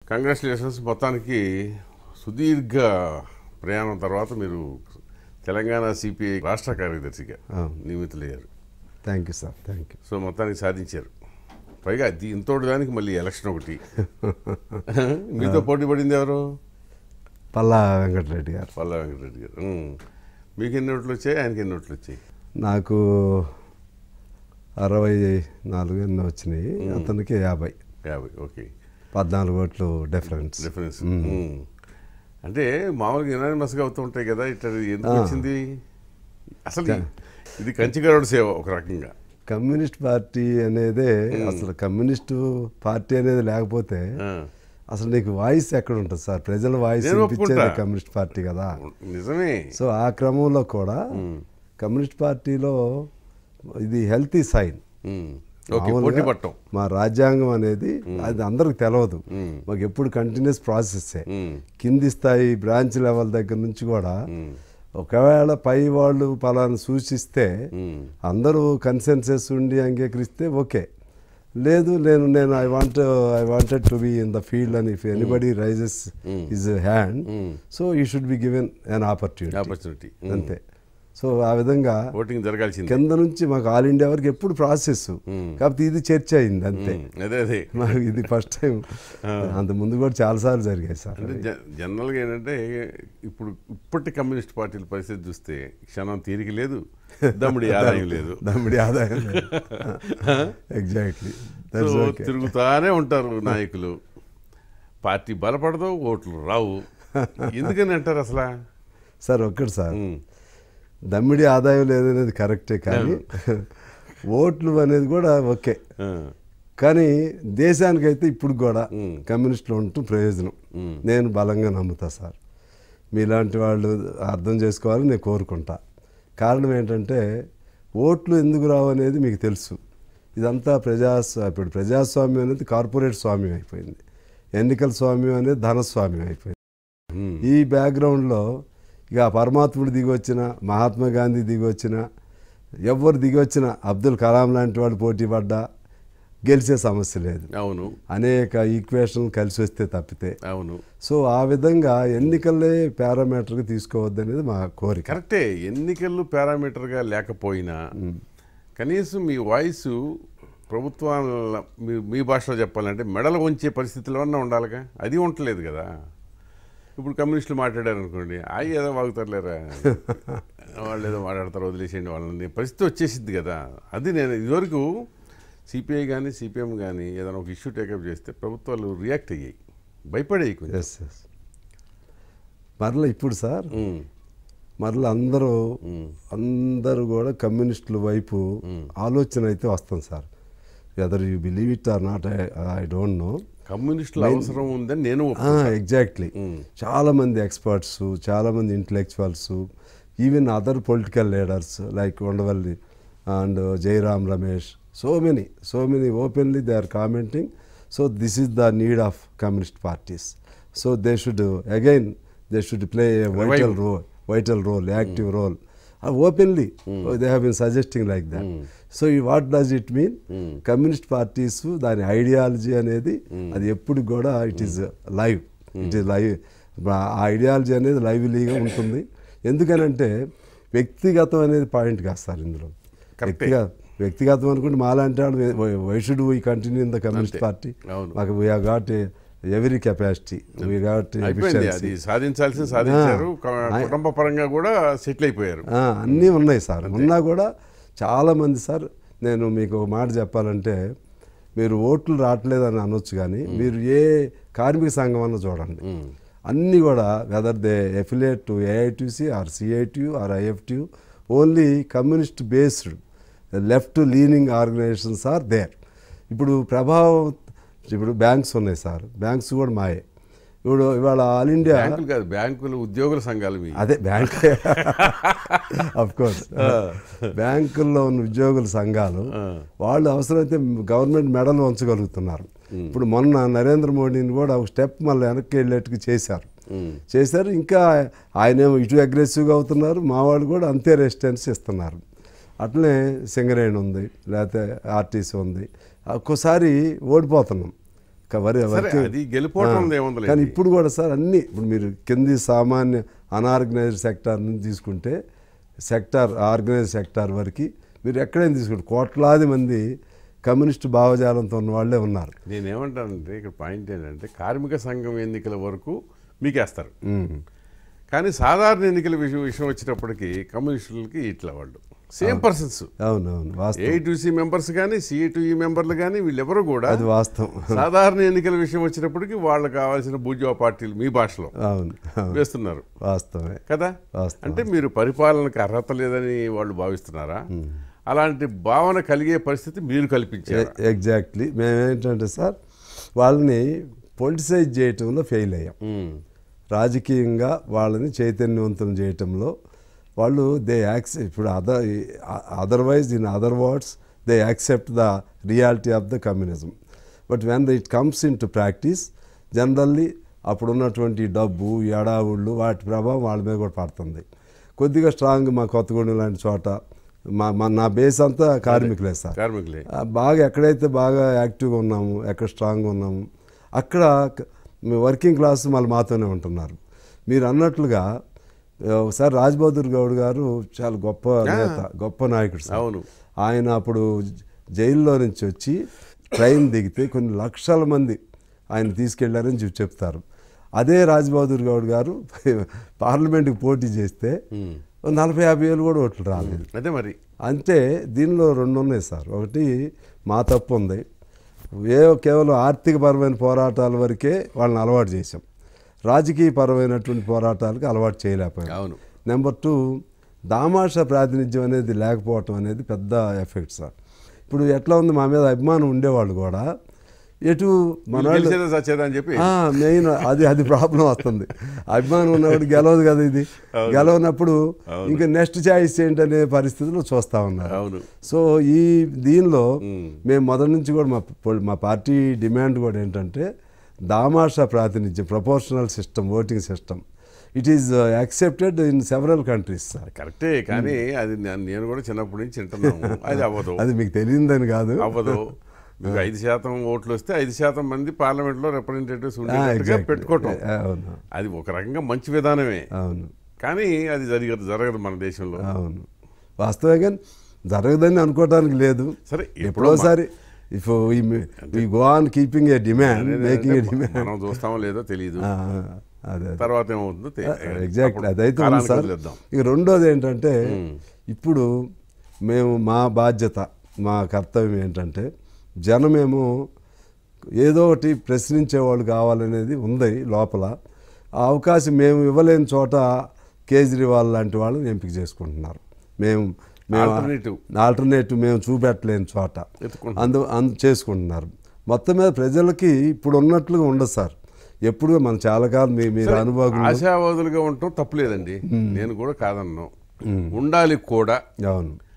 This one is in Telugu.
కంగ్రాచులేషన్స్ మొత్తానికి సుదీర్ఘ ప్రయాణం తర్వాత మీరు తెలంగాణ సిపిఐ రాష్ట్ర కార్యదర్శిగా అవును. నియమితులయ్యారు thank you sir thank you so మొత్తానికి సాధించారు పైగా దీంతోటి దానికి మళ్ళీ ఎలక్షన్ ఒకటి మీతో పోటీ పడింది ఎవరు పల్లా వెంకటరెడ్డి గారు పల్లా వెంకటరెడ్డి గారు ఉమ్. మీకు ఎన్ని ఓట్లు వచ్చాయి ఆయనకి ఎన్ని ఓట్లు వచ్చాయి నాకు అరవై నాలుగు ఎన్నో వచ్చినాయి అతనికి యాభై యాభై ఓకే పద్నాలుగు ఓట్లు డిఫరెన్స్ డిఫరెన్స్ ఉమ్. అంటే మామూలుగా యునానిమస్గా అవుతూ ఉంటాయి కదా ఇట్లా ఎందుకు ఆ. వచ్చింది అసలు ఈ- ఇది కంచిగరుడు సేవ ఒక రకంగా కమ్యూనిస్ట్ పార్టీ అనేదే అసలు కమ్యూనిస్టు పార్టీ అనేది లేకపోతే ఆ. అసలు నీకు వాయిస్ ఎక్కడ ఉంటుంది సార్ ప్రజల వాయిస్ నేను వినిపించేది ఒప్పుకుంటా. కమ్యూనిస్ట్ పార్టీ కదా నిజమే సో ఆ క్రమంలో కూడా కమ్యూనిస్ట్ పార్టీలో ఇది హెల్తీ సైన్ ఉమ్. ఓకే పోటీ పట్టం మా రాజ్యాంగం అనేది అది అందరికి తెలియదు మ్మ్. మాకు ఎప్పుడు కంటిన్యూస్ ప్రాసెస్సే ఉమ్. కింది స్థాయి బ్రాంచ్ లెవెల్ దగ్గర నుంచి కూడా ఒకవేళ పై వాళ్ళు పలానా సూచిస్తే ఉమ్. అందరూ కన్సెన్సెస్ ఉండి అంగీకరిస్తే ఓకే లేదు నేను నేను I want I wanted to be in the field అని if anybody raises his hand so you should be given an opportunity opportunity అంతే సో ఆ విధంగా ఓటింగ్ జరగాల్సింది కింద నుంచి మాకు ఆల్ ఇండియా వరకు ఎప్పుడు ప్రాసెస్ కాకపోతే ఇది చర్చ అయింది అంతే ఉమ్. అదే అదే నాకు ఇది ఫస్ట్ టైం అంత ముందు కూడా చాలాసార్లు జరిగాయి సార్ అంటే జ- జనరల్గా ఏంటంటే ఇప్పుడు ఇప్పటి కమ్యూనిస్ట్ పార్టీల పరిస్థితి చూస్తే క్షణం తీరిక లేదు దమ్ముడి ఆదాయం లేదు దమ్మిడి ఆదాయం ఎగ్జాక్ట్లీ సో తిరుగుతానే ఉంటారు నాయకులు పార్టీ బలపడదు ఓట్లు రావు ఎందుకని అంటారు అసలు సార్ ఒక్కటి సార్ ఉమ్. దమ్మిడి ఆదాయం లేదనేది కరెక్టే కానీ ఓట్లు అనేది కూడా ఓకే ఆ. కానీ దేశానికైతే ఇప్పుడు కూడా మ్మ్. కమ్యూనిస్టులు ఉంటూ ప్రయోజనం నేను బలంగా నమ్ముతా సార్ మీలాంటి వాళ్ళు అర్థం చేసుకోవాలని నేను కోరుకుంటా కారణం ఏంటంటే ఓట్లు ఎందుకు రావు అనేది మీకు తెలుసు ఇదంతా ప్రజాస్వా ఇప్పుడు ప్రజాస్వామ్యం అనేది కార్పొరేట్ స్వామ్యం అయిపోయింది ఎన్నికల స్వామ్యం అనేది ధనస్వామ్యం అయిపోయింది ఉమ్. ఈ బ్యాక్గ్రౌండ్లో ఇక పరమాత్ముడు దిగి వచ్చిన మహాత్మా గాంధీ దిగి వచ్చిన ఎవరు దిగి వచ్చిన అబ్దుల్ కలాం లాంటి వాళ్ళు పోటీ పడ్డా గెలిచే సమస్య లేదు అవును అనేక ఈక్వేషన్లు కలిసి వస్తే తప్పితే అవును సో ఆ విధంగా ఎన్నికలే పారామీటర్గా తీసుకోవద్దనేది మా కోరిక కరెక్టే ఎన్నికలు పారామీటర్గా లేకపోయినా కనీసం మీ వాయిస్ ప్రభుత్వాల మీ మీ భాషలో చెప్పాలంటే మెడలు వంచే పరిస్థితులు అన్నా ఉండాలిగా అది ఉండలేదు కదా ఇప్పుడు కమ్యూనిస్టులు మాట్లాడారు అనుకోండి అవి ఏదో వాగుతారులేరా వాళ్ళు ఏదో మాట్లాడతారు వదిలేసేయండి వాళ్ళని పరిస్థితి వచ్చేసింది కదా అది నేను ఇదివరకు సిపిఐ కానీ సిపిఎం కానీ ఏదైనా ఒక ఇష్యూ టేకప్ చేస్తే ప్రభుత్వాలు రియాక్ట్ అయ్యాయి భయపడేవి కొంచెం ఎస్ ఎస్ మరలా ఇప్పుడు సార్ ఉమ్, మరలా అందరూ అందరూ కూడా కమ్యూనిస్టుల వైపు ఆలోచన అయితే వస్తుంది sir whether you believe it or not I don't know కమ్యూనిస్టుల అవసరం ఉందని నేను ఒప్పుకుంటా. ఎగ్జాక్ట్లీ చాలా మంది ఎక్స్పర్ట్స్ చాలా మంది intellectuals even other political leaders like Undavalli and Jairam Ramesh so many so many openly they are commenting so this is the need of communist parties so they should again they should play a vital role vital role active role openly they have been suggesting like that so ఈ what does it mean communist parties దాని ఐడియాలజీ అనేది అది ఎప్పుడు కూడా it is live it is live ఆ ఐడియాలజీ అనేది లైవ్లీగా ఉంటుంది ఎందుకనంటే వ్యక్తిగతం అనేది పాయింట్ కాదు సార్ ఇందులో Correct. వ్యక్తిగత వ్యక్తిగతం అనుకుంటే మాలాంటి వాళ్ళు why should we continue in the communist అంతే. పార్టీ అవును. మాకు we got every capacity we got అయిపోయింది అది సాధించాల్సిన సాధించారు క- కుటుంబ పరంగా కూడా సెటిల్ అయిపోయారు ఆ, అన్నీ ఉన్నాయి సార్ ఉన్నా కూడా చాలామంది సార్ నేను మీకు ఒక మాట చెప్పాలంటే మీరు ఓట్లు రావట్లేదని అనొచ్చు కానీ మీరు ఏ కార్మిక సంఘం అన్న చూడండి అన్నీ కూడా whether they affiliate to AITC or CITU or IFTU only communist based left leaning organizations are there ఇప్పుడు ప్రభావం ఇప్పుడు బ్యాంక్స్ ఉన్నాయి సార్ బ్యాంక్స్ కూడా మాయే ఇప్పుడు ఇవాళ ఆల్ ఇండియా బ్యాంకులు కాదు బ్యాంకులు ఉద్యోగుల సంఘాలు మీ అదే బ్యాంక్ అఫ్ కోర్స్ బ్యాంకుల్లో ఉన్న ఉద్యోగుల సంఘాలు వాళ్ళు అవసరమైతే గవర్నమెంట్ మెడల్ ఉంచగలుగుతున్నారు ఇప్పుడు మొన్న నరేంద్ర మోడీని కూడా ఒక స్టెప్ మళ్ళీ వెనక్కి వెళ్ళేట్టుగా చేశారు చేశారు ఇంకా ఆయనేమో ఇటు అగ్రెసివ్గా అవుతున్నారు మా వాళ్ళు కూడా అంతే రెసిస్టెన్స్ ఇస్తున్నారు అట్లనే సింగరేణి ఉంది లేకపోతే ఆర్టీసీ ఉంది ఒక్కోసారి ఓడిపోతున్నాం క- వరి సరే వర్కింగ్ అది గెలిపోవటం ఏముంది కానీ ఇప్పుడు కూడా సార్ అన్ని ఇప్పుడు మీరు కింది సామాన్య అనార్గనైజ్డ్ సెక్టార్ నుంచి తీసుకుంటే సెక్టార్ ఆర్గనైజ్ సెక్టార్ వరకు మీరు ఎక్కడైనా తీసుకుంటే కోట్లాది మంది కమ్యూనిస్ట్ భావజాలంతో ఉన్న వాళ్ళే ఉన్నారు నేనేమంటానంటే ఇక్కడ పాయింట్ ఏంటంటే కార్మిక సంఘం ఎన్నికల వరకు మీకేస్తారు కానీ సాధారణ ఎన్నికల విషయం విషయం వచ్చినప్పటికీ కమ్యూనిస్టులకి ఇట్లా వాళ్ళు సేమ్ పర్సన్స్ అవునవును వాస్తవం ఏఐటీసీ మెంబర్స్ కానీ సిఐటిఈ మెంబర్లు కానీ వీళ్ళెవరు కూడా అది వాస్తవం సాధారణ ఎన్నికల విషయం వచ్చినప్పటికీ వాళ్ళకి కావాల్సిన బూర్జువా పార్టీలు మీ భాషలో అవును అవును వేస్తున్నారు వాస్తవమే కదా వాస్తవం. అంటే మీరు పరిపాలనకు అర్హత లేదని వాళ్ళు భావిస్తున్నారా అలాంటి భావన కలిగే పరిస్థితి మీరు కల్పించారు ఎగ్జాక్ట్లీ మేమేంటంటే సార్ వాళ్ళని పొలిటిసైజ్ చేయటంలో ఫెయిల్ అయ్యాం రాజకీయంగా వాళ్ళని చైతన్యవంతం చేయటంలో వాళ్ళు దే యాక్సెప్ట్ ఇప్పుడు other otherwise in other words they accept the reality of the communism but when it comes in to practice generally అప్పుడున్నటువంటి డబ్బు ఎడావుళ్ళు వాటి ప్రభావం వాళ్ళ మీద కూడా పడుతుంది కొద్దిగా స్ట్రాంగ్ మా కొత్తగూడెం లాంటి చోట మా మా నా బేస్ అంతా కార్మికులే సార్ కార్మికులే ఆ, బాగా ఎక్కడైతే బాగా యాక్టివ్గా ఉన్నాము ఎక్కడ స్ట్రాంగ్గా ఉన్నాము అక్కడ క- మీ వర్కింగ్ క్లాస్ మళ్ళీ మాతోనే ఉంటున్నారు మీరు అన్నట్లుగా ఆ, ఒకసారి రాజ్బహదూర్ గౌడ్ గారు చాలా గొప్ప నేత గొప్ప నాయకుడు సార్ అవును. ఆయన అప్పుడు జైల్లో నుంచి వచ్చి ట్రైన్ దిగితే కొన్ని లక్షల మంది ఆయన తీసుకెళ్లారని చెప్పి చెప్తారు అదే రాజ్బహదూర్ గౌడ్ గారు పార్లమెంట్కి పోటీ చేస్తే ఓ నలభై యాభై వేలు కూడా ఓట్లు రాలేదు అదే మరి అంటే దీనిలో రెండు ఉన్నాయి సార్ ఒకటి మా తప్పు ఉంది ఏ కేవలం ఆర్థికపరమైన పోరాటాల వరకే వాళ్ళని అలవాటు చేసాం రాజకీయ పరమైనటువంటి పోరాటాలకు అలవాటు చేయలేకపోయాం అవును నెంబర్ టూ దామాషా ప్రాతినిధ్యం అనేది లేకపోవటం అనేది పెద్ద ఎఫెక్ట్ సార్ ఇప్పుడు ఎట్లా ఉంది మా మీద అభిమానం ఉండేవాళ్ళు కూడా ఎటు మన వాళ్ళు గెలిచేదా సచ్చేదా అని చెప్పి మెయిన్ అది అది ప్రాబ్లం వస్తుంది అభిమానం ఉన్నప్పుడు గెలవదు కదా ఇది గెలవనప్పుడు ఇంకా నెక్స్ట్ ఛాయిస్ ఏంటనే పరిస్థితులు చూస్తా ఉన్నారు అవును సో ఈ దీనిలో మేము మొదటి నుంచి కూడా మా పొ- మా పార్టీ డిమాండ్ కూడా ఏంటంటే దామాషా ప్రాతినిధ్యం proportional system voting system it is accepted in several countries sir కరెక్టే కానీ అది నేను- నేను కూడా చిన్నప్పటి నుంచి వింటున్నాము అది అవ్వదు అది మీకు తెలియదని కాదు అవ్వదు మీకు ఐదు శాతం ఓట్లు వస్తే ఐదు శాతం మంది పార్లమెంట్లో రిప్రజెంటేటివ్స్ ఆ, ఉండేటట్టుగా exactly. పెట్టుకోవటం అవును అది ఒక రకంగా మంచి విధానమే అవును కానీ అది జరగదు జరగదు మన దేశంలో అవును వాస్తవే కానీ జరగదని అనుకోవడానికి లేదు సరే, ఎప్పుడో ఎప్పుడోసారి if we go on keeping a demand making a అంటే డిమాండ్ మనం చూస్తామో లేదో తెలియదు అదే తర్వాత ఏమవుతుందో తెలియదు. ఎగ్జాక్ట్ అప్పుడు అదైతే ఉంది కాలానికి సార్ వదిలేద్దాం. ఇక రెండోది ఏంటంటే ఇప్పుడు మేము మా బాధ్యత మా కర్తవ్యం ఏంటంటే జనమేమో ఏదో ఒకటి ప్రశ్నించే వాళ్ళు కావాలనేది ఉంది లోపల ఆ అవకాశం మేము ఇవ్వలేని చోట కేజ్రీవాల్ లాంటి వాళ్ళని ఎంపిక చేసుకుంటున్నారు మేము మేము Alternative. ఆల్టర్నేటివ్ మేము చూపెట్టలేని చోట ఎత్తుకుంటున్నారు. అందు అందు చేసుకుంటున్నారు మొత్తం మీద ప్రజలకి ఇప్పుడు ఉన్నట్లుగా ఉండదు సార్ ఎప్పుడు మన చాలా కాలం మీ మీరు సరే, అనుభవం ఆశావాదులుగా ఉండటం తప్పులేదండి నేను కూడా కాదన్నాను ఉండాలి కూడా అవును